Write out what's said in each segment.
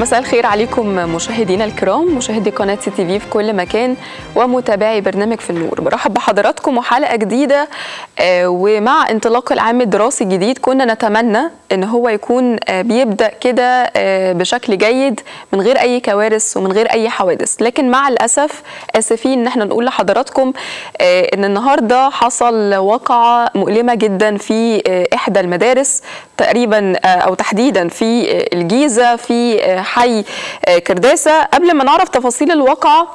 مساء الخير عليكم مشاهدينا الكرام مشاهدي قناه سي تي في في كل مكان ومتابعي برنامج في النور برحب بحضراتكم وحلقه جديده آه، ومع انطلاق العام الدراسي الجديد كنا نتمنى ان هو يكون آه، بيبدا كده آه، بشكل جيد من غير اي كوارث ومن غير اي حوادث لكن مع الاسف اسفين ان احنا نقول لحضراتكم آه، ان النهارده حصل واقعه مؤلمه جدا في آه، احدى المدارس تقريبا آه، او تحديدا في آه، الجيزه في آه، حي آه، كرداسه قبل ما نعرف تفاصيل الواقعه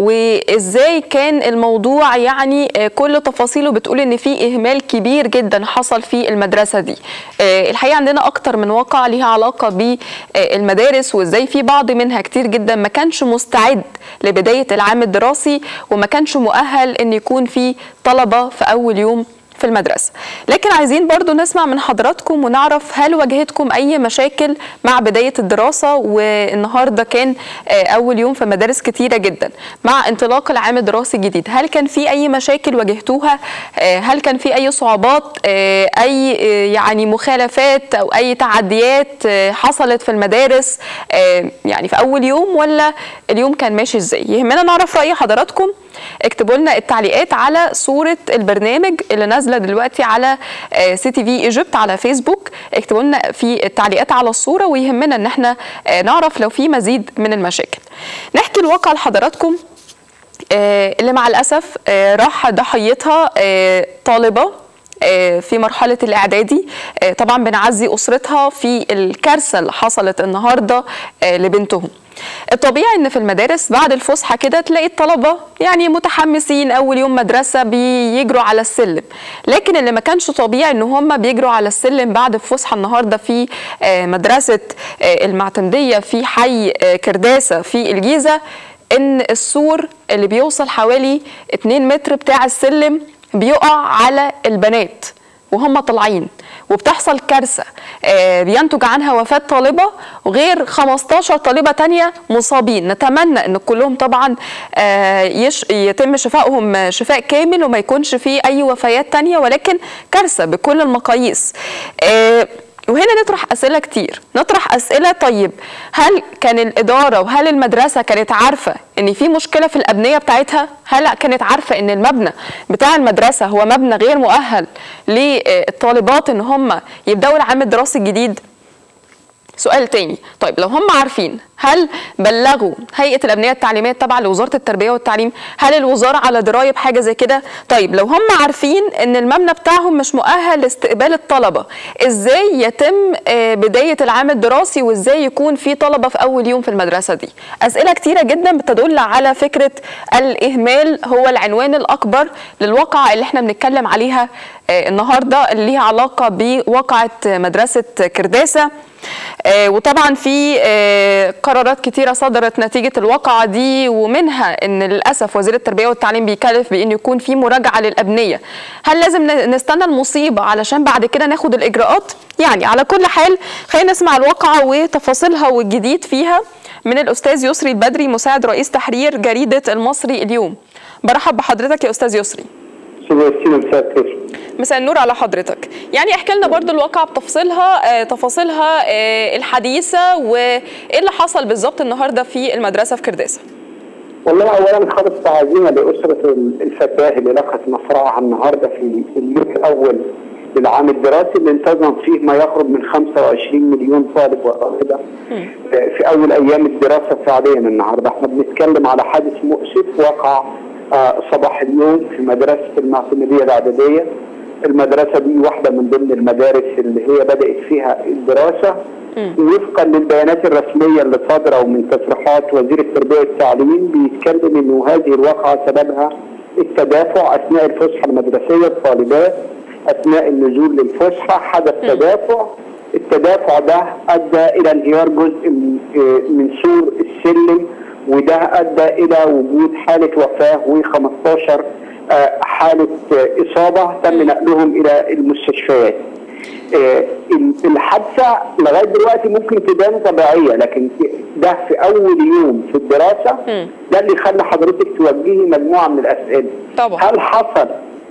وازاي كان الموضوع يعني آه، كل تفاصيله بتقول ان في اهمال كبير جدا حصل في المدرسه دي آه، الحقيقه عندنا اكتر من واقع ليها علاقه بالمدارس وازاي في بعض منها كتير جدا ما كانش مستعد لبدايه العام الدراسي وما كانش مؤهل ان يكون في طلبه في اول يوم في المدرسة لكن عايزين برضو نسمع من حضراتكم ونعرف هل واجهتكم أي مشاكل مع بداية الدراسة والنهاردة كان آه، أول يوم في مدارس كتيرة جدا مع انطلاق العام الدراسي الجديد هل كان في أي مشاكل واجهتوها آه، هل كان في أي صعوبات آه، أي آه، يعني مخالفات أو أي تعديات آه، حصلت في المدارس آه، يعني في أول يوم ولا اليوم كان ماشي إزاي يهمنا نعرف رأي حضراتكم اكتبوا لنا التعليقات على صورة البرنامج اللي نازلة دلوقتي على سي تي في ايجيبت على فيسبوك اكتبوا لنا في التعليقات على الصورة ويهمنا ان احنا آه، نعرف لو في مزيد من المشاكل نحكي الواقع لحضراتكم آه، اللي مع الأسف آه، راح ضحيتها آه، طالبة آه، في مرحلة الإعدادي آه، طبعا بنعزي أسرتها في الكارثة اللي حصلت النهاردة آه، لبنتهم الطبيعي ان في المدارس بعد الفسحه كده تلاقي الطلبه يعني متحمسين اول يوم مدرسه بيجروا على السلم لكن اللي ما كانش طبيعي ان هم بيجروا على السلم بعد الفسحه النهارده في آه، مدرسه آه، المعتمديه في حي آه، كرداسه في الجيزه ان السور اللي بيوصل حوالي 2 متر بتاع السلم بيقع على البنات وهم طالعين وبتحصل كارثه آه، بينتج عنها وفاه طالبه وغير 15 طالبه تانية مصابين نتمنى ان كلهم طبعا آه، يش يتم شفائهم شفاء كامل وما يكونش فيه اي وفيات تانية ولكن كارثه بكل المقاييس آه، وهنا نطرح اسئله كتير نطرح اسئله طيب هل كان الاداره وهل المدرسه كانت عارفه ان في مشكله في الابنيه بتاعتها هل كانت عارفه ان المبنى بتاع المدرسه هو مبنى غير مؤهل للطالبات ان هم يبداوا العام الدراسي الجديد سؤال تاني طيب لو هم عارفين هل بلغوا هيئه الابنيه التعليميه التابعه لوزاره التربيه والتعليم هل الوزاره على درايه بحاجه زي كده طيب لو هم عارفين ان المبنى بتاعهم مش مؤهل لاستقبال الطلبه ازاي يتم آه، بدايه العام الدراسي وازاي يكون في طلبه في اول يوم في المدرسه دي اسئله كتيره جدا بتدل على فكره الاهمال هو العنوان الاكبر للواقعه اللي احنا بنتكلم عليها آه، النهارده اللي ليها علاقه بواقعه مدرسه كرداسه آه، وطبعا في آه، قرارات كتيره صدرت نتيجه الواقعه دي ومنها ان للاسف وزير التربيه والتعليم بيكلف بان يكون في مراجعه للابنيه هل لازم ن- نستنى المصيبه علشان بعد كده ناخد الاجراءات يعني على كل حال خلينا نسمع الواقعه وتفاصيلها والجديد فيها من الاستاذ يسري البدري مساعد رئيس تحرير جريده المصري اليوم برحب بحضرتك يا استاذ يسري سيدي مساء الخير مساء النور على حضرتك يعني احكي لنا برضو الواقعة بتفاصيلها آه، تفاصيلها آه، الحديثة وايه اللي حصل بالظبط النهاردة في المدرسة في كرداسة والله اولا خالص تعزينا لاسره الفتاه اللي لقت مصرعها النهارده في في اليوم الاول للعام الدراسي اللي انتظم فيه ما يقرب من 25 مليون طالب وطالبه في اول ايام الدراسه فعليا النهارده احنا بنتكلم على حادث مؤسف وقع آه، صباح اليوم في مدرسه المعتمديه الاعداديه المدرسه دي واحده من ضمن المدارس اللي هي بدات فيها الدراسه وفقا للبيانات الرسميه اللي صادره ومن تصريحات وزير التربيه والتعليم بيتكلم انه هذه الواقعه سببها التدافع اثناء الفسحه المدرسيه الطالبات اثناء النزول للفسحه حدث تدافع التدافع ده ادى الى انهيار جزء من آه، من سور السلم وده ادى الى وجود حاله وفاه و15 حاله آه، اصابه تم نقلهم الى المستشفيات. آه، الحادثه لغايه دلوقتي ممكن تبان طبيعيه لكن ده في اول يوم في الدراسه ده اللي خلى حضرتك توجهي مجموعه من الاسئله. طبعا. هل حصل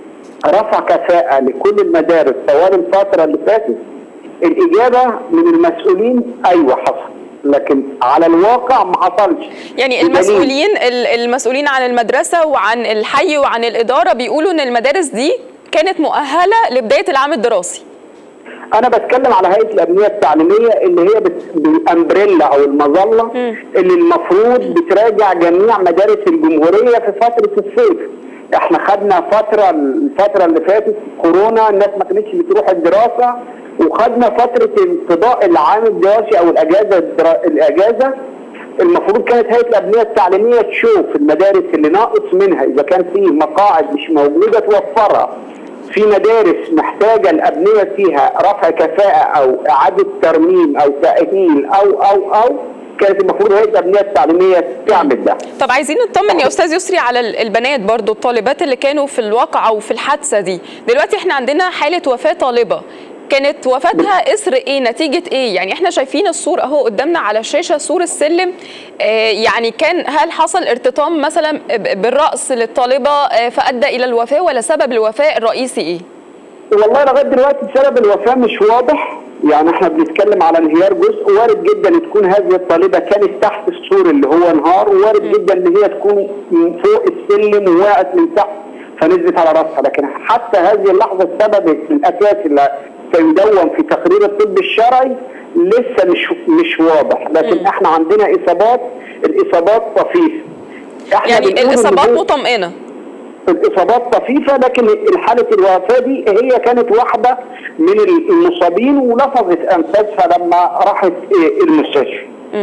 رفع كفاءه لكل المدارس طوال الفتره اللي فاتت؟ الاجابه من المسؤولين ايوه حصل. لكن على الواقع ما حصلش يعني بدليل- المسؤولين ال- المسؤولين عن المدرسه وعن الحي وعن الاداره بيقولوا ان المدارس دي كانت مؤهله لبدايه العام الدراسي انا بتكلم على هيئه الابنيه التعليميه اللي هي بت- بالامبريلا او المظله اللي المفروض بتراجع جميع مدارس الجمهوريه في فتره الصيف احنا خدنا فتره الفتره اللي فاتت كورونا الناس ما كانتش بتروح الدراسه وخدنا فتره انقضاء العام الدراسي او الاجازه الدرا... الاجازه المفروض كانت هيئه الابنيه التعليميه تشوف المدارس اللي ناقص منها اذا كان في مقاعد مش موجوده توفرها في مدارس محتاجه الابنيه فيها رفع كفاءه او اعاده ترميم او تاهيل او او او كانت المفروض هيئه الابنيه التعليميه تعمل ده طب عايزين نطمن يا استاذ يسري على ال- البنات برضو الطالبات اللي كانوا في الواقعه وفي الحادثه دي دلوقتي احنا عندنا حاله وفاه طالبه كانت وفاتها اثر ايه نتيجه ايه يعني احنا شايفين الصور اهو قدامنا على الشاشه صور السلم آه يعني كان هل حصل ارتطام مثلا ب- بالراس للطالبه آه فادى الى الوفاه ولا سبب الوفاه الرئيسي ايه والله لغايه دلوقتي سبب الوفاه مش واضح يعني احنا بنتكلم على انهيار جزء وارد جدا تكون هذه الطالبه كانت تحت السور اللي هو انهار ووارد جدا ان هي تكون من فوق السلم ووقعت من تحت فنزلت على راسها لكن حتى هذه اللحظه السبب الاساسي اللي سيدون في تقرير الطب الشرعي لسه مش مش واضح لكن احنا عندنا اصابات الاصابات طفيفه احنا يعني بنقول إن الاصابات هي- مطمئنه الاصابات طفيفه لكن حاله الوفاه دي هي كانت واحده من المصابين ولفظت انفاسها لما راحت المستشفى.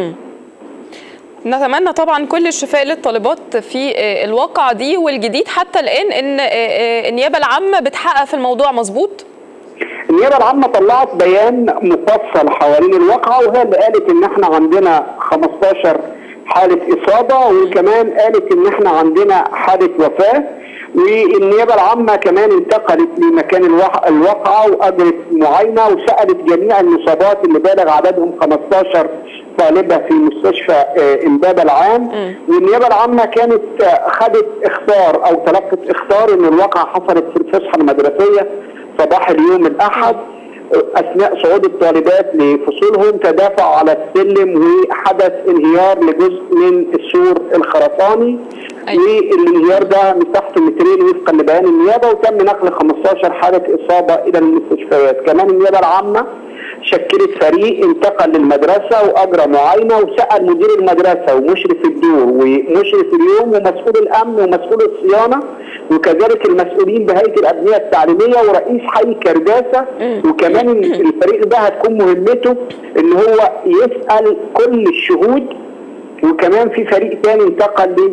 نتمنى طبعا كل الشفاء للطالبات في آه، الواقعة دي والجديد حتى الآن إن آه، آه، النيابة العامة بتحقق في الموضوع مظبوط النيابه العامه طلعت بيان مفصل حوالين الواقعه وهي اللي قالت ان احنا عندنا 15 حاله اصابه وكمان قالت ان احنا عندنا حاله وفاه والنيابه العامه كمان انتقلت لمكان الوح- الواقعه واجرت معاينه وسالت جميع المصابات اللي بالغ عددهم 15 طالبه في مستشفى آه، امبابه العام والنيابه العامه كانت آه، خدت اختار او تلقت اختار ان الواقعه حصلت في الفسحه المدرسيه صباح اليوم الاحد اثناء صعود الطالبات لفصولهم تدافعوا على السلم وحدث انهيار لجزء من السور الخرساني أيوة. والانهيار ده مساحته مترين وفقا لبيان النيابه وتم نقل 15 حاله اصابه الى المستشفيات كمان النيابه العامه شكلت فريق انتقل للمدرسه واجرى معاينه وسال مدير المدرسه ومشرف الدور ومشرف اليوم ومسؤول الامن ومسؤول الصيانه وكذلك المسؤولين بهيئه الابنيه التعليميه ورئيس حي كرداسه وكمان الفريق ده هتكون مهمته ان هو يسال كل الشهود وكمان في فريق تاني انتقل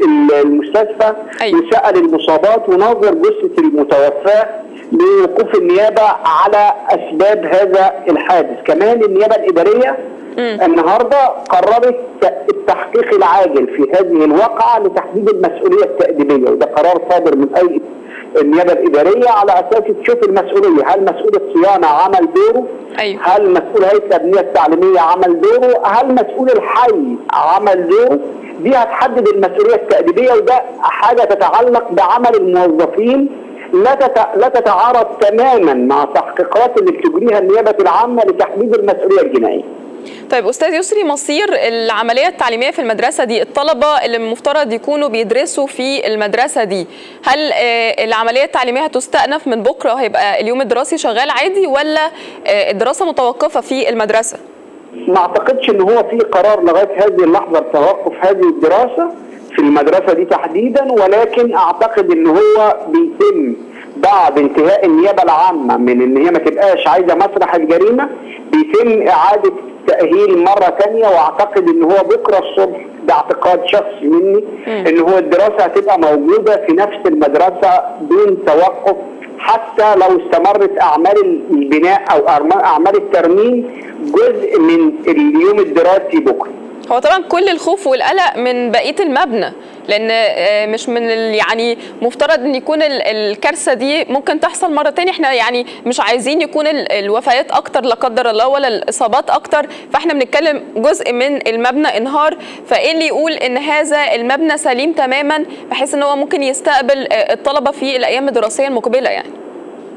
للمستشفى أيوة. وسأل المصابات ونظر جثة المتوفاة لوقوف النيابة على أسباب هذا الحادث كمان النيابة الإدارية النهاردة قررت التحقيق العاجل في هذه الواقعة لتحديد المسؤولية التأديبية وده قرار صادر من هيئة النيابة الإدارية على أساس تشوف المسؤولية هل مسؤول الصيانة عمل دوره أيوة. هل مسؤول هيئه الابنيه التعليميه عمل دوره؟ هل مسؤول الحي عمل دوره؟ دي هتحدد المسؤوليه التاديبيه وده حاجه تتعلق بعمل الموظفين لا تت... لا تتعارض تماما مع التحقيقات اللي بتجريها النيابه العامه لتحديد المسؤوليه الجنائيه. طيب أستاذ يسري مصير العملية التعليمية في المدرسة دي الطلبة اللي المفترض يكونوا بيدرسوا في المدرسة دي هل آه، العملية التعليمية هتستأنف من بكرة هيبقى اليوم الدراسي شغال عادي ولا آه، الدراسة متوقفة في المدرسة؟ ما اعتقدش ان هو في قرار لغايه هذه اللحظه بتوقف هذه الدراسه في المدرسه دي تحديدا ولكن اعتقد ان هو بيتم بعد انتهاء النيابه العامه من ان هي ما تبقاش عايزه مسرح الجريمه بيتم اعاده تاهيل مره ثانيه واعتقد ان هو بكره الصبح ده اعتقاد شخصي مني ان هو الدراسه هتبقى موجوده في نفس المدرسه دون توقف حتى لو استمرت اعمال البناء او أعمال- اعمال الترميم جزء من اليوم الدراسي بكره هو طبعا كل الخوف والقلق من بقيه المبنى لان آه، مش من ال- يعني مفترض ان يكون ال- الكارثه دي ممكن تحصل مره تانية احنا يعني مش عايزين يكون ال- الوفيات اكتر لا قدر الله ولا الاصابات اكتر فاحنا بنتكلم جزء من المبنى انهار فايه اللي يقول ان هذا المبنى سليم تماما بحيث ان هو ممكن يستقبل آه، الطلبه في الايام الدراسيه المقبله يعني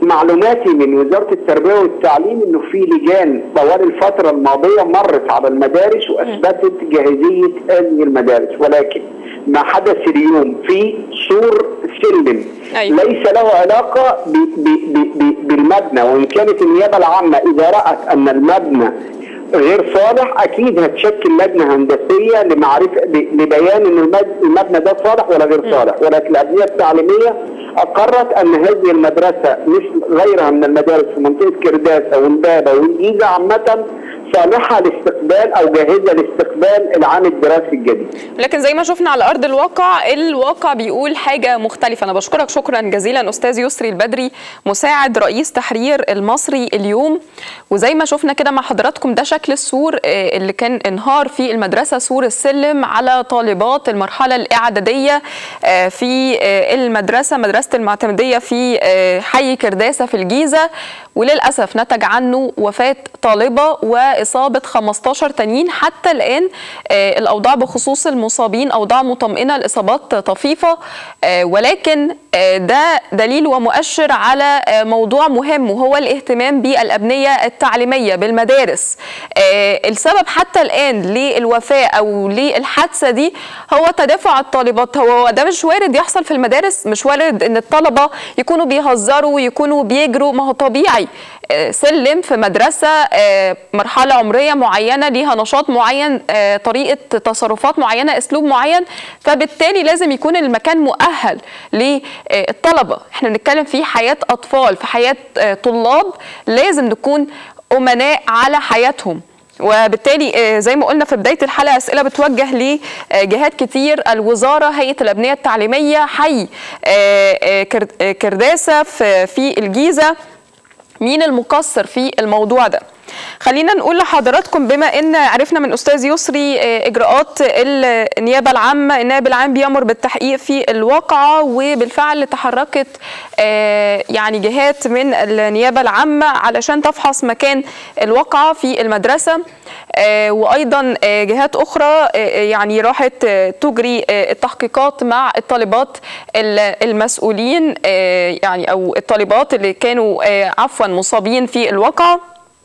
معلوماتي من وزاره التربيه والتعليم انه في لجان طوال الفتره الماضيه مرت على المدارس واثبتت جاهزيه هذه المدارس ولكن ما حدث اليوم في سور سلم أيوة. ليس له علاقه ب ب ب ب بالمبنى وان كانت النيابه العامه اذا رات ان المبنى غير صالح اكيد هتشكل لجنه هندسيه لمعرفه ل- لبيان ان المد- المبنى ده صالح ولا غير صالح ولكن الابنيه التعليميه اقرت ان هذه المدرسه مثل غيرها من المدارس في منطقه كرداس او امبابه والجيزه عامه صالحه لاستقبال او جاهزه لاستقبال العام الدراسي الجديد. لكن زي ما شفنا على ارض الواقع الواقع بيقول حاجه مختلفه انا بشكرك شكرا جزيلا استاذ يسري البدري مساعد رئيس تحرير المصري اليوم وزي ما شفنا كده مع حضراتكم ده شكل السور آه، اللي كان انهار في المدرسه سور السلم على طالبات المرحله الاعداديه آه، في آه، المدرسه مدرسه المعتمديه في آه، حي كرداسه في الجيزه وللاسف نتج عنه وفاه طالبه واصابه 15 تانيين حتى الان آه، الاوضاع بخصوص المصابين اوضاع مطمئنه الاصابات طفيفه آه، ولكن آه، ده دليل ومؤشر على آه، موضوع مهم وهو الاهتمام بالابنيه التعليميه بالمدارس آه، السبب حتى الان للوفاه او للحادثه دي هو تدافع الطالبات هو ده مش وارد يحصل في المدارس مش وارد ان الطلبه يكونوا بيهزروا يكونوا بيجروا ما هو طبيعي آه، سلم في مدرسه آه، مرحله عمريه معينه ليها نشاط معين آه، طريقه تصرفات معينه اسلوب معين فبالتالي لازم يكون المكان مؤهل للطلبه احنا بنتكلم في حياه اطفال في حياه آه، طلاب لازم نكون امناء على حياتهم وبالتالي آه، زي ما قلنا في بدايه الحلقه اسئله بتوجه لجهات كتير الوزاره هيئه الابنيه التعليميه حي آه، آه، كر- آه، كرداسه في في الجيزه مين المقصر في الموضوع ده خلينا نقول لحضراتكم بما ان عرفنا من استاذ يسري آه، اجراءات النيابه العامه النائب العام بيامر بالتحقيق في الواقعه وبالفعل تحركت آه، يعني جهات من النيابه العامه علشان تفحص مكان الواقعه في المدرسه آه، وايضا آه، جهات اخرى آه، يعني راحت آه، تجري آه، التحقيقات مع الطالبات ال- المسؤولين آه، يعني او الطالبات اللي كانوا آه، عفوا مصابين في الواقعه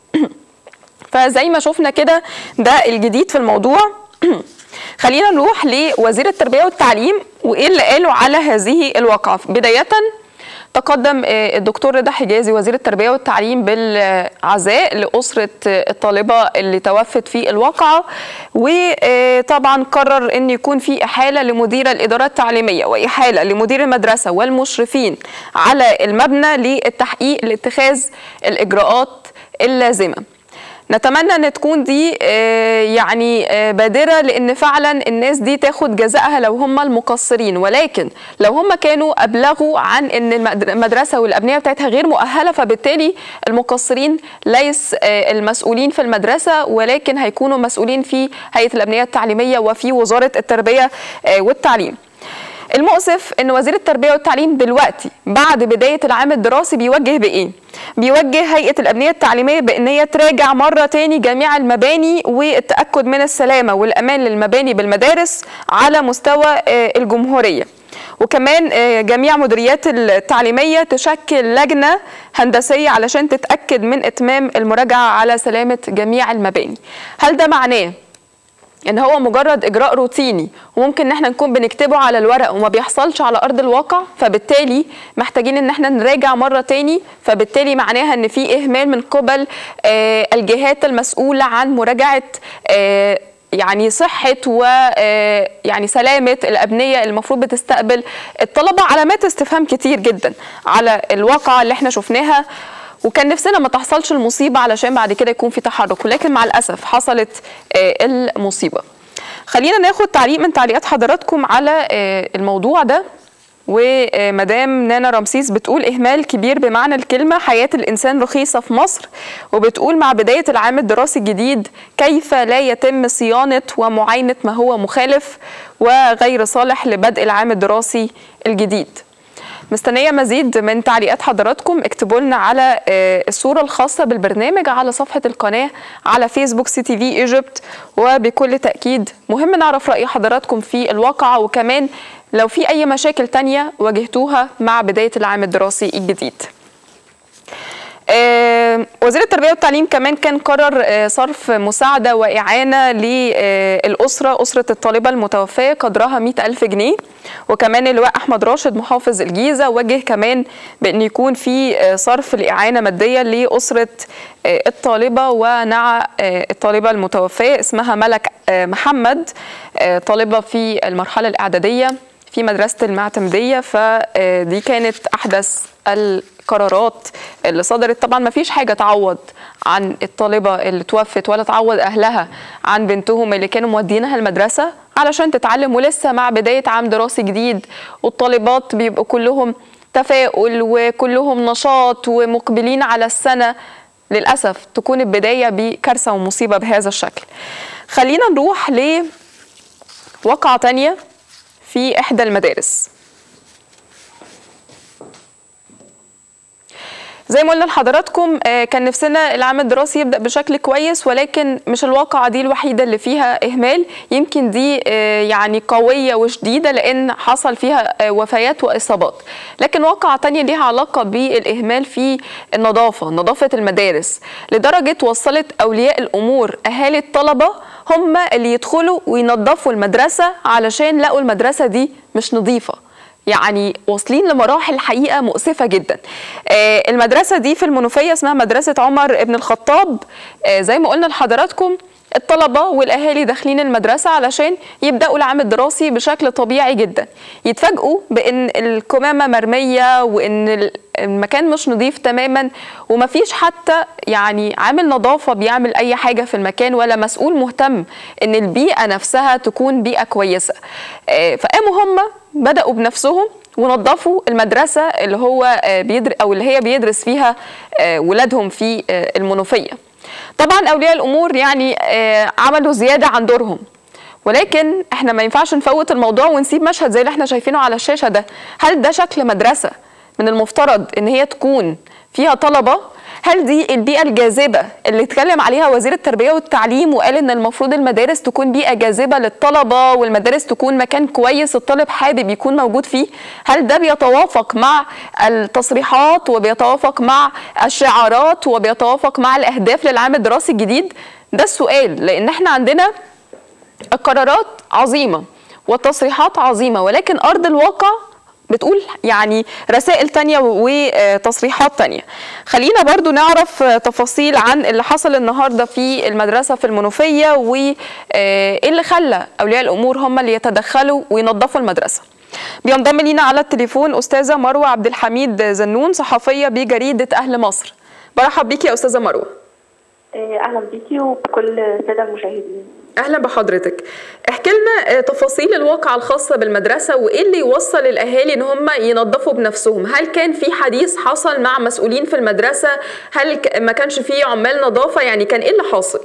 فزي ما شفنا كده ده الجديد في الموضوع خلينا نروح لوزير التربيه والتعليم وايه اللي قاله على هذه الواقعه بدايه تقدم آه، الدكتور رضا حجازي وزير التربيه والتعليم بالعزاء لاسره آه، الطالبه اللي توفت في الواقعه وطبعا قرر ان يكون في احاله لمدير الاداره التعليميه واحاله لمدير المدرسه والمشرفين على المبنى للتحقيق لاتخاذ الاجراءات اللازمه نتمنى ان تكون دي آه، يعني آه، بادره لان فعلا الناس دي تاخد جزائها لو هم المقصرين ولكن لو هم كانوا ابلغوا عن ان المد- المدرسه والابنيه بتاعتها غير مؤهله فبالتالي المقصرين ليس آه، المسؤولين في المدرسه ولكن هيكونوا مسؤولين في هيئه الابنيه التعليميه وفي وزاره التربيه آه، والتعليم المؤسف ان وزير التربيه والتعليم دلوقتي بعد بدايه العام الدراسي بيوجه بايه بيوجه هيئه الابنيه التعليميه بان هي تراجع مره تاني جميع المباني والتاكد من السلامه والامان للمباني بالمدارس على مستوى آه، الجمهوريه وكمان آه، جميع مديريات التعليميه تشكل لجنه هندسيه علشان تتاكد من اتمام المراجعه على سلامه جميع المباني هل ده معناه ان هو مجرد اجراء روتيني وممكن ان احنا نكون بنكتبه على الورق وما بيحصلش على ارض الواقع فبالتالي محتاجين ان احنا نراجع مره تاني فبالتالي معناها ان في اهمال من قبل آه، الجهات المسؤوله عن مراجعه آه، يعني صحة و آه، يعني سلامة الأبنية المفروض بتستقبل الطلبة علامات استفهام كتير جدا على الواقعة اللي احنا شفناها وكان نفسنا ما تحصلش المصيبة علشان بعد كده يكون في تحرك ولكن مع الأسف حصلت آه، المصيبة خلينا ناخد تعليق من تعليقات حضراتكم على آه، الموضوع ده ومدام نانا رمسيس بتقول إهمال كبير بمعنى الكلمة حياة الإنسان رخيصة في مصر وبتقول مع بداية العام الدراسي الجديد كيف لا يتم صيانة ومعاينة ما هو مخالف وغير صالح لبدء العام الدراسي الجديد مستنيه مزيد من تعليقات حضراتكم اكتبوا لنا على آه، الصوره الخاصه بالبرنامج على صفحه القناه على فيسبوك سي تي في ايجيبت وبكل تاكيد مهم نعرف راي حضراتكم في الواقعه وكمان لو في اي مشاكل تانية واجهتوها مع بدايه العام الدراسي الجديد آه، وزير التربيه والتعليم كمان كان قرر آه، صرف مساعده واعانه للاسره اسره الطالبه المتوفاه قدرها 100 الف جنيه وكمان اللواء احمد راشد محافظ الجيزه وجه كمان بان يكون في آه، صرف لاعانه ماديه لاسره آه، الطالبه ونعى آه، الطالبه المتوفاه اسمها ملك آه، محمد آه، طالبه في المرحله الاعداديه في مدرسة المعتمدية فدي كانت أحدث القرارات اللي صدرت طبعا ما فيش حاجة تعوض عن الطالبة اللي توفت ولا تعوض أهلها عن بنتهم اللي كانوا مودينها المدرسة علشان تتعلم ولسه مع بداية عام دراسي جديد والطالبات بيبقوا كلهم تفاؤل وكلهم نشاط ومقبلين على السنة للأسف تكون البداية بكارثة ومصيبة بهذا الشكل خلينا نروح لواقعة تانية في إحدى المدارس زي ما قلنا لحضراتكم آه، كان نفسنا العام الدراسي يبدأ بشكل كويس ولكن مش الواقعة دي الوحيدة اللي فيها إهمال يمكن دي آه، يعني قوية وشديدة لأن حصل فيها آه، وفيات وإصابات لكن واقعة تانية ليها علاقة بالإهمال في النظافة نظافة المدارس لدرجة وصلت أولياء الأمور أهالي الطلبة هم اللي يدخلوا وينظفوا المدرسة علشان لقوا المدرسة دي مش نظيفة يعني واصلين لمراحل حقيقه مؤسفه جدا. آه، المدرسه دي في المنوفيه اسمها مدرسه عمر ابن الخطاب آه، زي ما قلنا لحضراتكم الطلبه والاهالي داخلين المدرسه علشان يبداوا العام الدراسي بشكل طبيعي جدا. يتفاجئوا بان الكمامه مرميه وان ال- المكان مش نظيف تماما ومفيش حتى يعني عامل نظافه بيعمل اي حاجه في المكان ولا مسؤول مهتم ان البيئه نفسها تكون بيئه كويسه. آه، فقاموا هم بدأوا بنفسهم ونظفوا المدرسة اللي هو آه، بيدر أو اللي هي بيدرس فيها آه، ولادهم في آه، المنوفية طبعا أولياء الأمور يعني آه، عملوا زيادة عن دورهم ولكن احنا ما ينفعش نفوت الموضوع ونسيب مشهد زي اللي احنا شايفينه على الشاشة ده هل ده شكل مدرسة من المفترض ان هي تكون فيها طلبة هل دي البيئة الجاذبة اللي اتكلم عليها وزير التربية والتعليم وقال ان المفروض المدارس تكون بيئة جاذبة للطلبة والمدارس تكون مكان كويس الطالب حابب يكون موجود فيه هل ده بيتوافق مع التصريحات وبيتوافق مع الشعارات وبيتوافق مع الأهداف للعام الدراسي الجديد ده السؤال لأن احنا عندنا القرارات عظيمة والتصريحات عظيمة ولكن أرض الواقع بتقول يعني رسائل تانية وتصريحات تانية خلينا برضو نعرف تفاصيل عن اللي حصل النهاردة في المدرسة في المنوفية وإيه اللي خلى أولياء الأمور هم اللي يتدخلوا وينظفوا المدرسة بينضم لينا على التليفون أستاذة مروة عبد الحميد زنون صحفية بجريدة أهل مصر برحب بيكي يا أستاذة مروة إيه، اهلا بيكي وبكل الساده المشاهدين اهلا بحضرتك احكي لنا آه، تفاصيل الواقعة الخاصة بالمدرسة وايه اللي يوصل الاهالي ان هم ينظفوا بنفسهم هل كان في حديث حصل مع مسؤولين في المدرسة هل ك- ما كانش في عمال نظافة يعني كان ايه اللي حاصل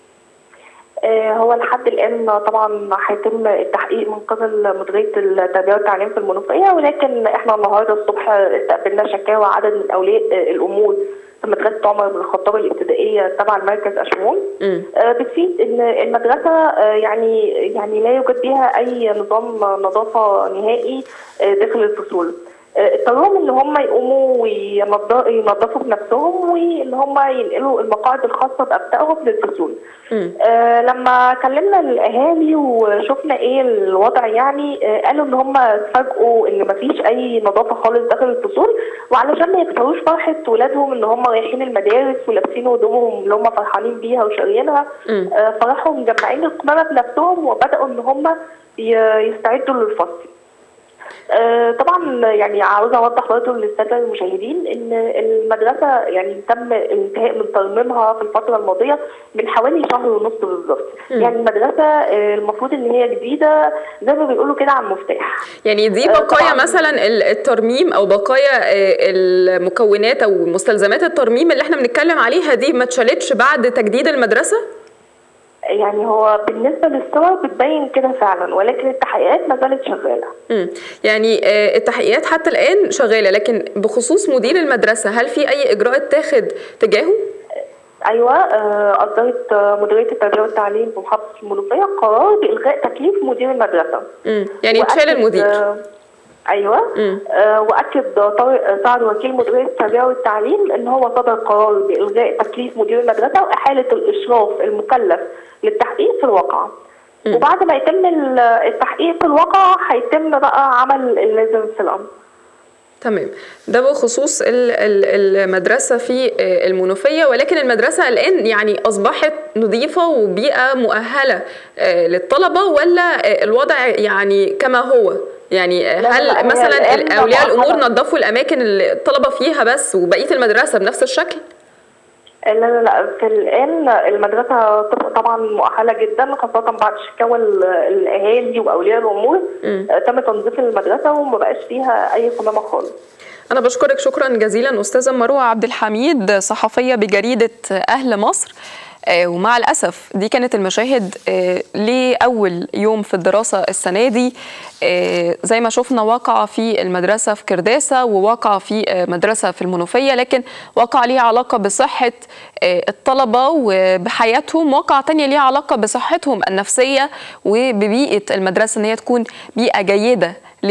إيه، هو لحد الان طبعا هيتم التحقيق من قبل مديريه التربيه والتعليم في المنوفيه ولكن احنا النهارده الصبح استقبلنا شكاوى عدد من اولياء الامور في مدرسه عمر بن الخطاب الابتدائيه تبع المركز اشمون مم. آه، بتفيد ان المدرسه آه، يعني يعني لا يوجد بها اي نظام نظافه نهائي آه، داخل الفصول آه، اضطرهم ان هم يقوموا وينض- ينظفوا بنفسهم وان هم ينقلوا المقاعد الخاصه بابنائهم للفصول. مم. آه لما كلمنا الاهالي وشفنا ايه الوضع يعني آه قالوا ان هم اتفاجئوا ان مفيش اي نظافه خالص داخل الفصول وعلشان ما يكسروش فرحه ولادهم ان هم رايحين المدارس ولابسين هدومهم اللي هم فرحانين بيها وشاريينها مم. آه فراحوا مجمعين القمامه بنفسهم وبداوا ان هم ي- يستعدوا للفصل. آه، طبعا يعني عاوزه اوضح برضه للساده المشاهدين ان المدرسه يعني تم الانتهاء من ترميمها في الفتره الماضيه من حوالي شهر ونص بالظبط مم. يعني المدرسه آه، المفروض ان هي جديده زي ما بيقولوا كده على المفتاح يعني دي آه، بقايا طبعاً. مثلا ال- الترميم او بقايا آه، المكونات او مستلزمات الترميم اللي احنا بنتكلم عليها دي ما اتشالتش بعد تجديد المدرسة يعني هو بالنسبه للصور بتبين كده فعلا ولكن التحقيقات ما زالت شغاله مم. يعني آه، التحقيقات حتى الآن شغالة لكن بخصوص مدير المدرسة هل في أي إجراءات تاخد تجاهه؟ ايوه آه، اصدرت آه، مديريه التربيه والتعليم بمحافظه المنوفيه قرار بالغاء تكليف مدير المدرسه مم. يعني يتشال وأكد، المدير آه، ايوه آه واكد طارق سعد وكيل مديريه التربيه والتعليم ان هو صدر قرار بالغاء تكليف مدير المدرسه واحاله الاشراف المكلف للتحقيق في الواقعه وبعد ما يتم ال- التحقيق في الواقعه هيتم بقى عمل اللازم في الامر تمام ده بخصوص ال- ال- المدرسة في آه، المنوفية ولكن المدرسة الآن يعني أصبحت نظيفة وبيئة مؤهلة آه، للطلبة ولا آه، الوضع يعني كما هو يعني آه، لا، لا، هل لا، هي مثلا الآن أولياء الأمور مؤهلة. نظفوا الأماكن اللي الطلبة فيها بس وبقية المدرسة بنفس الشكل؟ لا لا لا في الان المدرسه طب- طبعا مؤهله جدا خاصه بعد شكاوى ال- الاهالي واولياء الامور آه، تم تنظيف المدرسه وما بقاش فيها اي قمامه خالص أنا بشكرك شكرا جزيلا أستاذة مروة عبد الحميد صحفية بجريدة أهل مصر آه، ومع الأسف دي كانت المشاهد آه، لأول يوم في الدراسة السنة دي آه، زي ما شفنا واقعة في المدرسة في كرداسة وواقعة في آه، مدرسة في المنوفية لكن واقعة ليها علاقة بصحة آه، الطلبة وبحياتهم واقعة تانية ليها علاقة بصحتهم النفسية وببيئة المدرسة إن هي تكون بيئة جيدة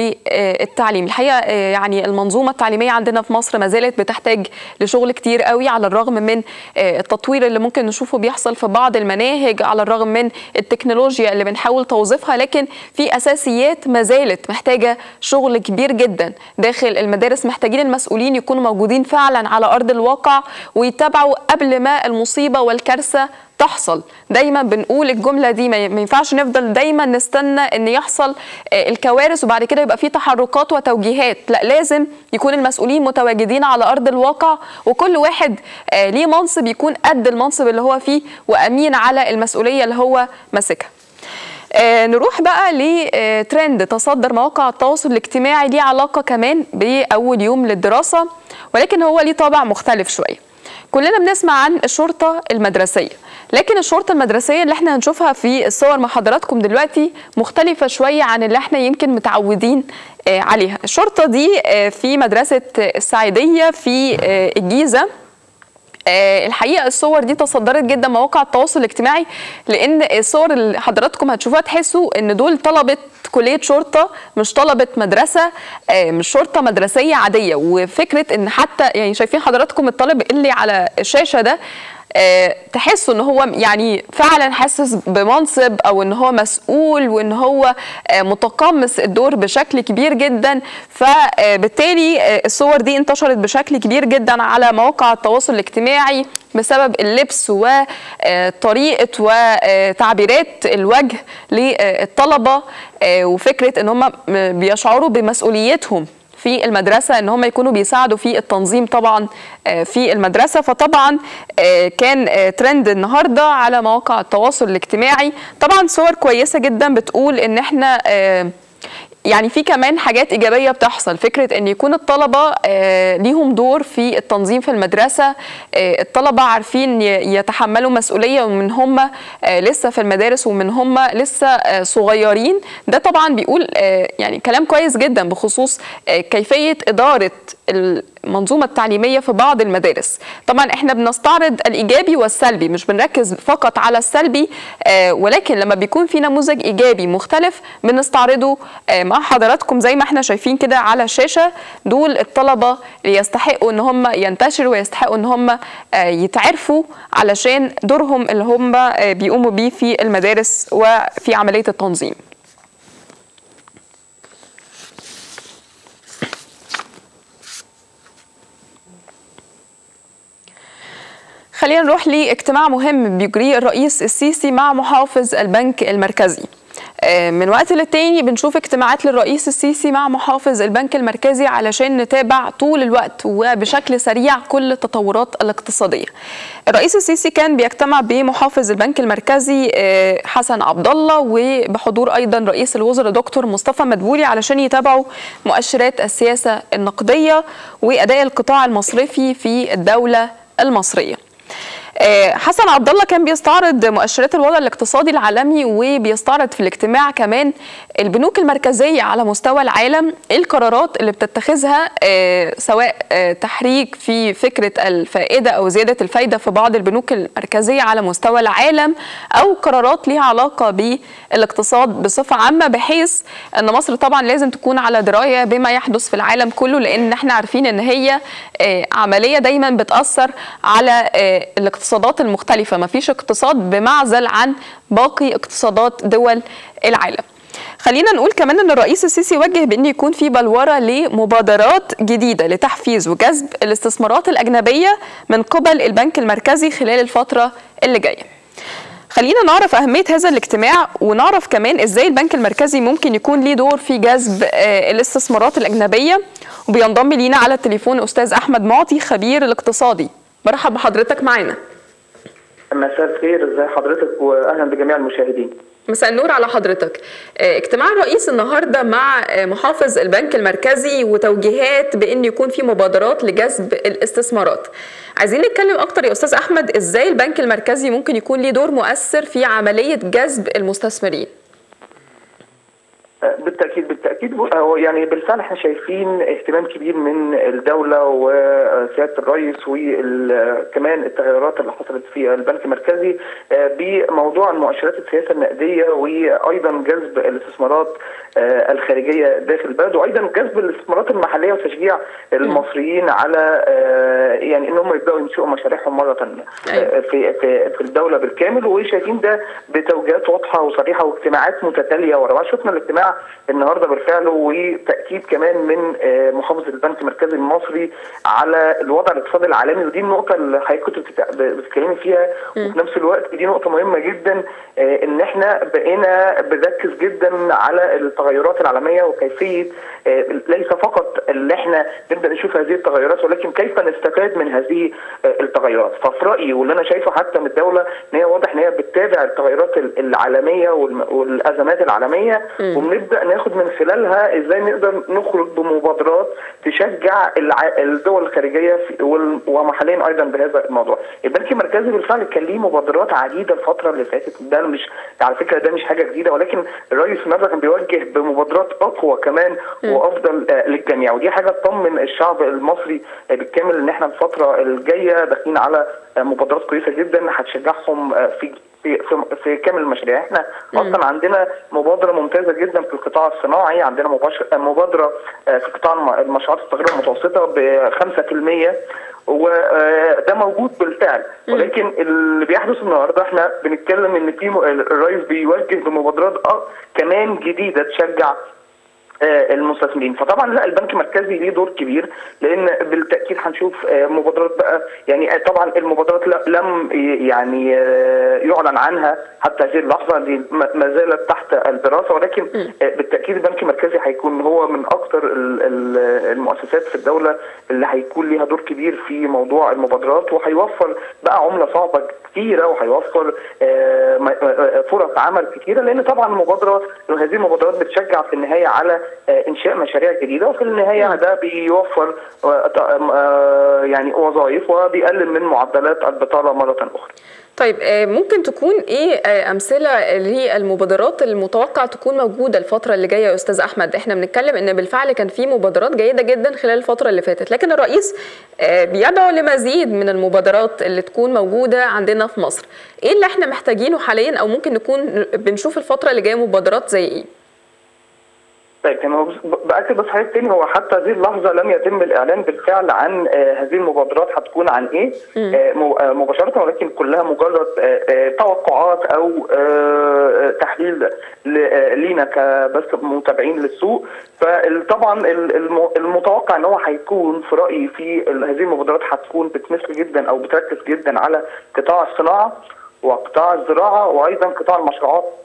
للتعليم الحقيقه آه، يعني المنظومه التعليميه عندنا في مصر ما زالت بتحتاج لشغل كتير قوي على الرغم من آه، التطوير اللي ممكن نشوفه بيحصل في بعض المناهج على الرغم من التكنولوجيا اللي بنحاول توظيفها لكن في اساسيات ما زالت محتاجه شغل كبير جدا داخل المدارس محتاجين المسؤولين يكونوا موجودين فعلا على ارض الواقع ويتابعوا قبل ما المصيبه والكارثه تحصل دايما بنقول الجمله دي ما ما ينفعش نفضل دايما نستنى ان يحصل آه، الكوارث وبعد كده يبقى في تحركات وتوجيهات لا لازم يكون المسؤولين متواجدين على ارض الواقع وكل واحد آه، ليه منصب يكون قد المنصب اللي هو فيه وامين على المسؤوليه اللي هو ماسكها آه، نروح بقى لترند تصدر مواقع التواصل الاجتماعي ليه علاقه كمان باول يوم للدراسه ولكن هو ليه طابع مختلف شويه كلنا بنسمع عن الشرطه المدرسيه لكن الشرطه المدرسيه اللي احنا هنشوفها في الصور مع حضراتكم دلوقتي مختلفه شويه عن اللي احنا يمكن متعودين آه، عليها الشرطه دي آه، في مدرسه السعيديه في آه، الجيزه آه، الحقيقه الصور دي تصدرت جدا مواقع التواصل الاجتماعي لان الصور اللي حضراتكم هتشوفوها تحسوا ان دول طلبه كليه شرطه مش طلبه مدرسه آه، مش شرطه مدرسيه عاديه وفكره ان حتى يعني شايفين حضراتكم الطالب اللي على الشاشه ده آه، تحسوا ان هو يعني فعلا حاسس بمنصب او ان هو مسؤول وان هو آه، متقمص الدور بشكل كبير جدا فبالتالي آه، الصور دي انتشرت بشكل كبير جدا على مواقع التواصل الاجتماعي بسبب اللبس وطريقه وتعبيرات الوجه للطلبه آه، وفكره ان هم بيشعروا بمسؤوليتهم في المدرسة ان هم يكونوا بيساعدوا في التنظيم طبعا آه، في المدرسة فطبعا آه، كان آه، ترند النهاردة على مواقع التواصل الاجتماعي طبعا صور كويسة جدا بتقول ان احنا آه، يعني في كمان حاجات ايجابيه بتحصل فكره ان يكون الطلبه آه، ليهم دور في التنظيم في المدرسه آه، الطلبه عارفين ي- يتحملوا مسؤوليه ومن هم آه، لسه في المدارس ومن هم لسه آه، صغيرين ده طبعا بيقول آه، يعني كلام كويس جدا بخصوص آه، كيفيه اداره المنظومه التعليميه في بعض المدارس طبعا احنا بنستعرض الايجابي والسلبي مش بنركز فقط على السلبي آه، ولكن لما بيكون في نموذج ايجابي مختلف بنستعرضه آه، مع حضراتكم زي ما احنا شايفين كده على الشاشه دول الطلبه اللي يستحقوا ان هم ينتشروا ويستحقوا ان هم آه، يتعرفوا علشان دورهم اللي هم آه، بيقوموا بيه في المدارس وفي عمليه التنظيم خلينا نروح لاجتماع مهم بيجريه الرئيس السيسي مع محافظ البنك المركزي آه، من وقت للتاني بنشوف اجتماعات للرئيس السيسي مع محافظ البنك المركزي علشان نتابع طول الوقت وبشكل سريع كل التطورات الاقتصاديه. الرئيس السيسي كان بيجتمع بمحافظ البنك المركزي آه، حسن عبد الله وبحضور ايضا رئيس الوزراء دكتور مصطفى مدبولي علشان يتابعوا مؤشرات السياسه النقديه واداء القطاع المصرفي في الدوله المصريه. آه، حسن عبد الله كان بيستعرض مؤشرات الوضع الاقتصادي العالمي وبيستعرض في الاجتماع كمان البنوك المركزيه على مستوى العالم ايه القرارات اللي بتتخذها آه، سواء آه، تحريك في فكره الفائده او زياده الفايده في بعض البنوك المركزيه على مستوى العالم او قرارات ليها علاقه بالاقتصاد بصفه عامه بحيث ان مصر طبعا لازم تكون على درايه بما يحدث في العالم كله لان احنا عارفين ان هي آه، عمليه دايما بتاثر على آه، الاقتصادات المختلفه مفيش اقتصاد بمعزل عن باقي اقتصادات دول العالم خلينا نقول كمان ان الرئيس السيسي وجه بان يكون في بلوره لمبادرات جديده لتحفيز وجذب الاستثمارات الاجنبيه من قبل البنك المركزي خلال الفتره اللي جايه خلينا نعرف أهمية هذا الاجتماع ونعرف كمان إزاي البنك المركزي ممكن يكون ليه دور في جذب آه، الاستثمارات الأجنبية وبينضم لينا على التليفون أستاذ أحمد معطي خبير الاقتصادي مرحب بحضرتك معانا مساء الخير ازي حضرتك واهلا بجميع المشاهدين مساء النور على حضرتك آه، اجتماع الرئيس النهارده مع آه، محافظ البنك المركزي وتوجيهات بان يكون في مبادرات لجذب الاستثمارات عايزين نتكلم اكتر يا استاذ احمد ازاي البنك المركزي ممكن يكون ليه دور مؤثر في عمليه جذب المستثمرين بالتاكيد بالتاكيد هو يعني بالفعل احنا شايفين اهتمام كبير من الدوله وسياده الرئيس وكمان التغيرات اللي حصلت في البنك المركزي بموضوع مؤشرات السياسه النقديه وايضا جذب الاستثمارات الخارجيه داخل البلد وايضا جذب الاستثمارات المحليه وتشجيع المصريين على يعني ان هم يبداوا ينشئوا مشاريعهم مره ثانيه في في في الدوله بالكامل وشايفين ده بتوجيهات واضحه وصريحه واجتماعات متتاليه ورا بعض شفنا الاجتماع النهارده بالفعل وتاكيد كمان من محافظ البنك المركزي المصري على الوضع الاقتصادي العالمي ودي النقطه اللي حضرتك كنت بتتكلمي فيها وفي نفس الوقت دي نقطه مهمه جدا ان احنا بقينا بنركز جدا على التغيرات العالميه وكيفيه ليس فقط اللي احنا نبدا نشوف هذه التغيرات ولكن كيف نستفاد من هذه التغيرات ففي رايي واللي انا شايفه حتى من الدوله ان هي واضح ان هي بتتابع التغيرات العالميه والازمات العالميه وبنبدا ناخد من خلالها ازاي نقدر نخرج بمبادرات تشجع الدول الخارجيه ومحليا ايضا بهذا الموضوع. البنك المركزي بالفعل كان ليه مبادرات عديده الفتره اللي فاتت ده مش على فكره ده مش حاجه جديده ولكن الرئيس النهارده كان بيوجه بمبادرات اقوى كمان وافضل للجميع ودي حاجه تطمن الشعب المصري بالكامل ان احنا الفتره الجايه داخلين على مبادرات كويسه جدا هتشجعهم في في في, في كامل المشاريع احنا م. اصلا عندنا مبادره ممتازه جدا في القطاع الصناعي عندنا مبادره في قطاع المشروعات الصغيره والمتوسطه ب 5% وده موجود بالفعل ولكن اللي بيحدث النهارده احنا بنتكلم ان في الرئيس بيوجه بمبادرات كمان جديده تشجع المستثمرين فطبعا لا البنك المركزي ليه دور كبير لان بالتاكيد هنشوف مبادرات بقى يعني طبعا المبادرات لم يعني يعلن عنها حتى هذه اللحظه دي ما زالت تحت الدراسه ولكن بالتاكيد البنك المركزي هيكون هو من اكثر المؤسسات في الدوله اللي هيكون ليها دور كبير في موضوع المبادرات وهيوفر بقى عمله صعبه كتيره وهيوفر فرص عمل كتيره لان طبعا المبادره هذه المبادرات بتشجع في النهايه على انشاء مشاريع جديده وفي النهايه ده بيوفر يعني وظائف وبيقلل من معدلات البطاله مره اخرى. طيب ممكن تكون ايه امثله للمبادرات المتوقع تكون موجوده الفتره اللي جايه يا استاذ احمد احنا بنتكلم ان بالفعل كان في مبادرات جيده جدا خلال الفتره اللي فاتت لكن الرئيس بيدعو لمزيد من المبادرات اللي تكون موجوده عندنا في مصر ايه اللي احنا محتاجينه حاليا او ممكن نكون بنشوف الفتره اللي جايه مبادرات زي ايه طيب يعني باكد بس حاجه تاني هو حتى هذه اللحظه لم يتم الاعلان بالفعل عن هذه المبادرات هتكون عن ايه مباشره ولكن كلها مجرد توقعات او تحليل لينا كبس متابعين للسوق فطبعا المتوقع ان هو هيكون في رايي في هذه المبادرات هتكون بتمس جدا او بتركز جدا على قطاع الصناعه وقطاع الزراعه وايضا قطاع المشروعات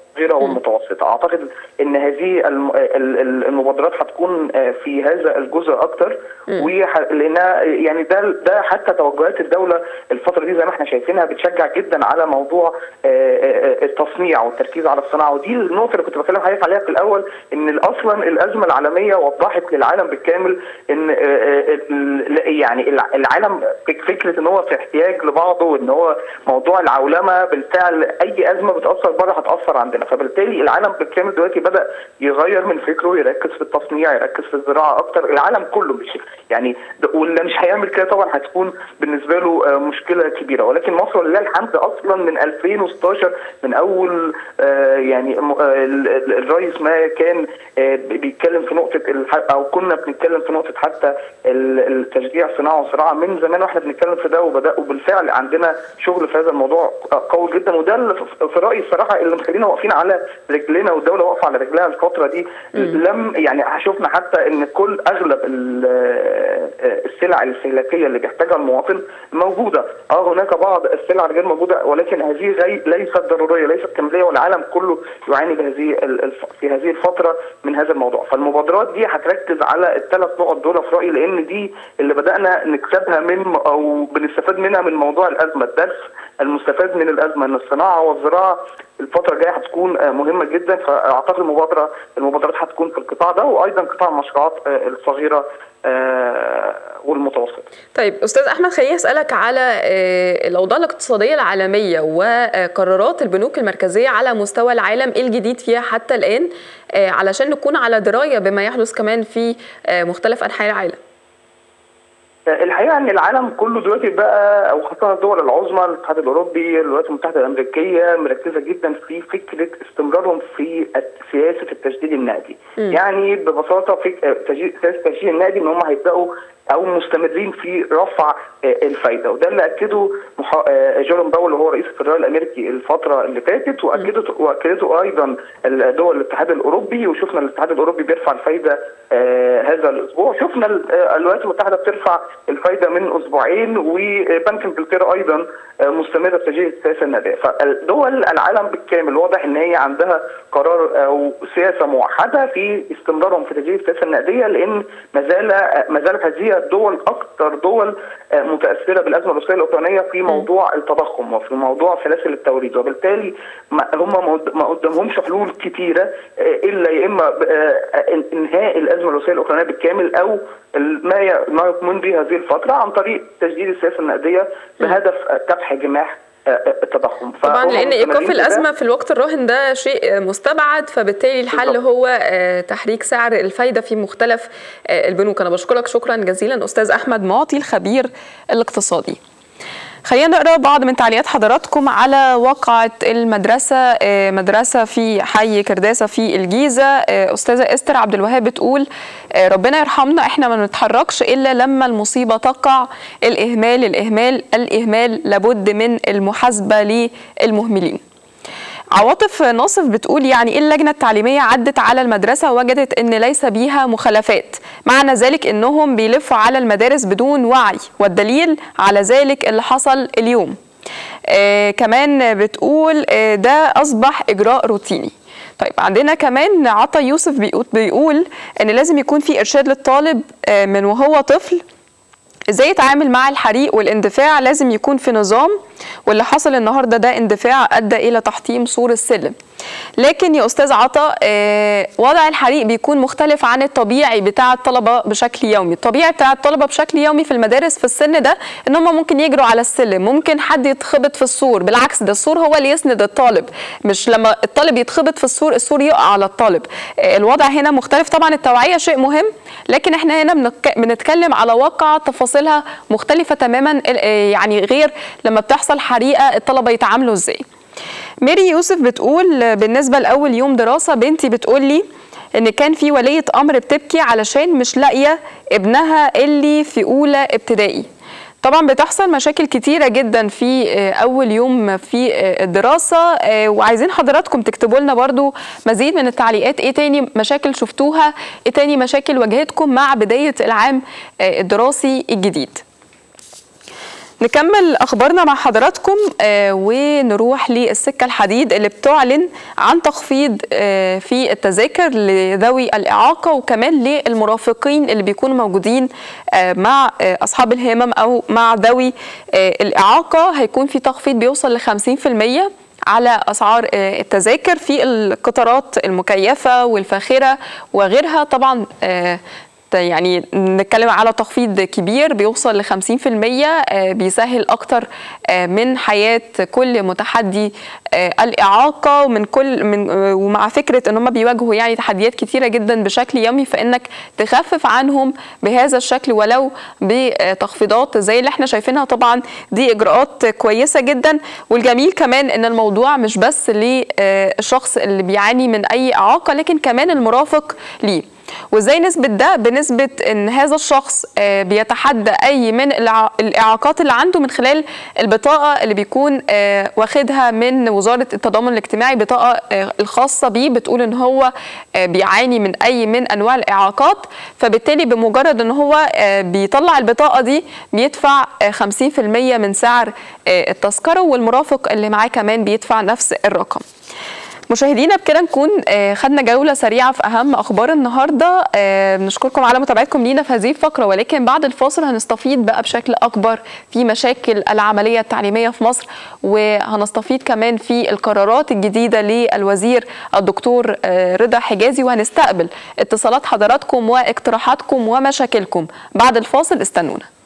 الصغيره والمتوسطه اعتقد ان هذه الم- ال- ال- المبادرات هتكون آه، في هذا الجزء اكتر وح- لانها يعني ده ده حتى توجهات الدوله الفتره دي زي ما احنا شايفينها بتشجع جدا على موضوع آه، آه، التصنيع والتركيز على الصناعه ودي النقطه اللي كنت بكلم حضرتك عليها في الاول ان اصلا الازمه العالميه وضحت للعالم بالكامل ان آه، آه، ال- يعني الع- العالم فك- فكره ان هو في احتياج لبعضه وان هو موضوع العولمه بالفعل اي ازمه بتاثر بره هتاثر عندنا فبالتالي العالم بالكامل دلوقتي بدا يغير من فكره يركز في التصنيع يركز في الزراعه اكتر العالم كله مش يعني ده- واللي مش هيعمل كده طبعا هتكون بالنسبه له آه، مشكله كبيره ولكن مصر ولله الحمد اصلا من 2016 من اول آه، يعني م- آه، ال- ال- الرئيس ما كان آه، بيتكلم في نقطه الح- او كنا بنتكلم في نقطه حتى ال- التشجيع صناعه وزراعه من زمان واحنا بنتكلم في ده وبدا وبالفعل عندنا شغل في هذا الموضوع قوي جدا وده اللي في- في رايي الصراحه اللي مخلينا واقفين على رجلنا والدوله واقفه على رجلها الفتره دي لم يعني شفنا حتى ان كل اغلب ال- آه، السلع الاستهلاكيه اللي بيحتاجها المواطن موجوده اه هناك بعض السلع غير موجوده ولكن هذه غي ليست ضروريه ليست كماليه والعالم كله يعاني بهذه ال- الف- في هذه الفتره من هذا الموضوع فالمبادرات دي هتركز على الثلاث نقط دول في رايي لان دي اللي بدانا نكسبها من او بنستفاد منها من موضوع الازمه الدرس المستفاد من الازمه ان الصناعه والزراعه الفتره الجايه هتكون آه، مهمه جدا فاعتقد المبادره المبادرات هتكون في القطاع ده وايضا قطاع المشروعات آه، الصغيره آه، والمتوسطه طيب استاذ احمد خليني اسالك على آه، الاوضاع الاقتصاديه العالميه وقرارات البنوك المركزيه على مستوى العالم ايه الجديد فيها حتى الان آه، علشان نكون على درايه بما يحدث كمان في آه، مختلف انحاء العالم الحقيقه ان العالم كله دلوقتي بقى او خاصه الدول العظمى الاتحاد الاوروبي الولايات المتحده الامريكيه مركزه جدا في فكره استمرارهم في سياسه التشديد النقدي يعني ببساطه في تشديد- سياسه التشديد النقدي ان هم هيبداوا او مستمرين في رفع آه، الفايده وده اللي اكده محا- آه، جيروم باول وهو رئيس الفدرالي الامريكي الفتره اللي فاتت واكدته واكدته ايضا دول الاتحاد الاوروبي وشفنا الاتحاد الاوروبي بيرفع الفايده آه، هذا الاسبوع شفنا ال- آه، الولايات المتحده بترفع الفايده من اسبوعين وبنك انجلترا ايضا آه، مستمره في تشجيع السياسه النقديه فالدول العالم بالكامل واضح ان هي عندها قرار او سياسه موحده في استمرارهم في تشجيع السياسه النقديه لان ما زال ما زالت هذه الدول اكثر دول آه، متاثره بالازمه الروسيه الاوكرانيه في موضوع التضخم وفي موضوع سلاسل التوريد وبالتالي ما- هم ما قد- ما قدامهمش حلول كتيره آه، الا يا اما آه، انهاء الازمه الروسيه الاوكرانيه بالكامل او ال- ما ي- ما يكمن به هذه الفتره عن طريق تجديد السياسه النقديه بهدف آه، كبح جماح آه، آه، التضخم طبعا فهم لان مستمرين ايقاف في ده. الازمه في الوقت الراهن ده شيء مستبعد فبالتالي الحل بالضبط. هو آه، تحريك سعر الفايده في مختلف آه، البنوك انا بشكرك شكرا جزيلا استاذ احمد معطي الخبير الاقتصادي خلينا نقرا بعض من تعليقات حضراتكم على واقعة المدرسة آه، مدرسة في حي كرداسة في الجيزة آه، أستاذة إستر عبد الوهاب بتقول آه، ربنا يرحمنا إحنا ما نتحركش إلا لما المصيبة تقع الإهمال الإهمال الإهمال لابد من المحاسبة للمهملين عواطف ناصف بتقول يعني ايه اللجنه التعليميه عدت على المدرسه وجدت ان ليس بيها مخالفات معنى ذلك انهم بيلفوا على المدارس بدون وعي والدليل على ذلك اللي حصل اليوم آه كمان بتقول آه ده اصبح اجراء روتيني طيب عندنا كمان عطا يوسف بيقول, بيقول ان لازم يكون في ارشاد للطالب آه من وهو طفل ازاي يتعامل مع الحريق والاندفاع لازم يكون في نظام واللي حصل النهارده ده اندفاع ادى الى تحطيم سور السلم لكن يا استاذ عطا آه وضع الحريق بيكون مختلف عن الطبيعي بتاع الطلبه بشكل يومي الطبيعي بتاع الطلبه بشكل يومي في المدارس في السن ده ان هم ممكن يجروا على السلم ممكن حد يتخبط في السور بالعكس ده السور هو اللي يسند الطالب مش لما الطالب يتخبط في السور السور يقع على الطالب آه الوضع هنا مختلف طبعا التوعيه شيء مهم لكن احنا هنا بنك... بنتكلم على واقع تفاصيلها مختلفه تماما يعني غير لما بتحصل حريقه الطلبه يتعاملوا ازاي ميري يوسف بتقول بالنسبه لاول يوم دراسه بنتي بتقول لي ان كان في وليه امر بتبكي علشان مش لاقيه ابنها اللي في اولى ابتدائي طبعا بتحصل مشاكل كتيره جدا في اول يوم في الدراسه وعايزين حضراتكم تكتبوا لنا برضو مزيد من التعليقات ايه تاني مشاكل شفتوها ايه تاني مشاكل واجهتكم مع بدايه العام الدراسي الجديد نكمل اخبارنا مع حضراتكم آه ونروح للسكه الحديد اللي بتعلن عن تخفيض آه في التذاكر لذوي الاعاقه وكمان للمرافقين اللي بيكونوا موجودين آه مع آه اصحاب الهمم او مع ذوي آه الاعاقه هيكون في تخفيض بيوصل ل 50% على اسعار آه التذاكر في القطارات المكيفه والفاخره وغيرها طبعا آه يعني نتكلم على تخفيض كبير بيوصل ل 50% بيسهل اكتر من حياه كل متحدي الاعاقه ومن كل من ومع فكره ان هم بيواجهوا يعني تحديات كتيره جدا بشكل يومي فانك تخفف عنهم بهذا الشكل ولو بتخفيضات زي اللي احنا شايفينها طبعا دي اجراءات كويسه جدا والجميل كمان ان الموضوع مش بس للشخص اللي بيعاني من اي اعاقه لكن كمان المرافق ليه وازاي نثبت ده بنثبت ان هذا الشخص بيتحدى اي من الاعاقات اللي عنده من خلال البطاقه اللي بيكون واخدها من وزاره التضامن الاجتماعي بطاقه الخاصه بيه بتقول ان هو بيعاني من اي من انواع الاعاقات فبالتالي بمجرد ان هو بيطلع البطاقه دي بيدفع 50% من سعر التذكره والمرافق اللي معاه كمان بيدفع نفس الرقم مشاهدينا بكده نكون خدنا جوله سريعه في اهم اخبار النهارده بنشكركم على متابعتكم لينا في هذه الفقره ولكن بعد الفاصل هنستفيد بقى بشكل اكبر في مشاكل العمليه التعليميه في مصر وهنستفيد كمان في القرارات الجديده للوزير الدكتور رضا حجازي وهنستقبل اتصالات حضراتكم واقتراحاتكم ومشاكلكم بعد الفاصل استنونا